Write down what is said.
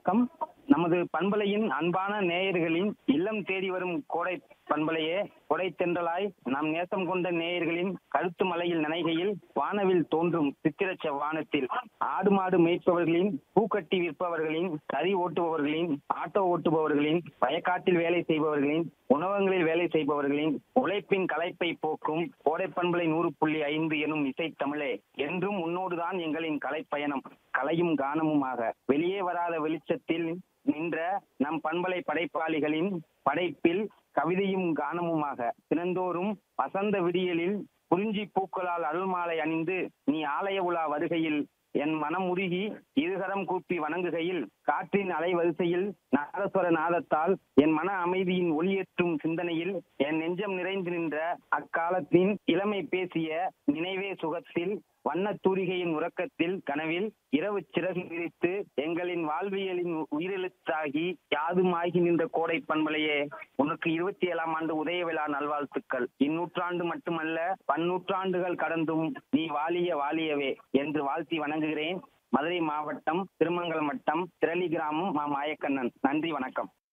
வணக்கம் நமது பண்பலையின் அன்பான நேயர்களின் இல்லம் தேடி வரும் கோடை பண்பலையே கொடை தென்றலாய் நாம் நேசம் கொண்ட நேயர்களின் கழுத்து மலையில் நனைகையில் வானவில் தோன்றும் சித்திர செவ்வானத்தில் ஆடு மாடு மேய்ப்பவர்களின் பூக்கட்டி விற்பவர்களின் கறி ஓட்டுபவர்களின் ஆட்டோ ஓட்டுபவர்களின் வயக்காட்டில் வேலை செய்பவர்களின் உணவகங்களில் வேலை செய்பவர்களின் உழைப்பின் களைப்பை போக்கும் கோடை பண்பலை நூறு புள்ளி ஐந்து எனும் இசை தமிழே என்றும் உன்னோடுதான் எங்களின் கலைப்பயணம் கலையும் கானமுமாக வெளியே வராத வெளிச்சத்தில் நின்ற நம் பண்பலை படைப்பாளிகளின் படைப்பில் கவிதையும் கானமுமாக தினந்தோறும் வசந்த விடியலில் குறிஞ்சி பூக்களால் அருள்மாலை அணிந்து நீ ஆலய உலா வருகையில் என் மனம் உருகி இருகரம் கூப்பி வணங்குகையில் காற்றின் அலைவரிசையில் நாதஸ்வர நாதத்தால் என் மன அமைதியின் ஒளியேற்றும் சிந்தனையில் என் நெஞ்சம் நிறைந்து நின்ற அக்காலத்தின் இளமை பேசிய நினைவே சுகத்தில் வண்ணத் தூரிகையின் உறக்கத்தில் கனவில் இரவு சிறகு விரித்து எங்களின் வாழ்வியலின் உயிரெழுத்தாகி யாதுமாகி நின்ற கோடை பண்பலையே உனக்கு இருபத்தி ஏழாம் ஆண்டு உதய விழா நல்வாழ்த்துக்கள் இந்நூற்றாண்டு மட்டுமல்ல பன்னூற்றாண்டுகள் கடந்தும் நீ வாழிய வாழியவே என்று வாழ்த்தி வணங்குகிறேன் மதுரை மாவட்டம் திருமங்கலம் வட்டம் திரளி கிராமம் மா மாயக்கண்ணன் நன்றி வணக்கம்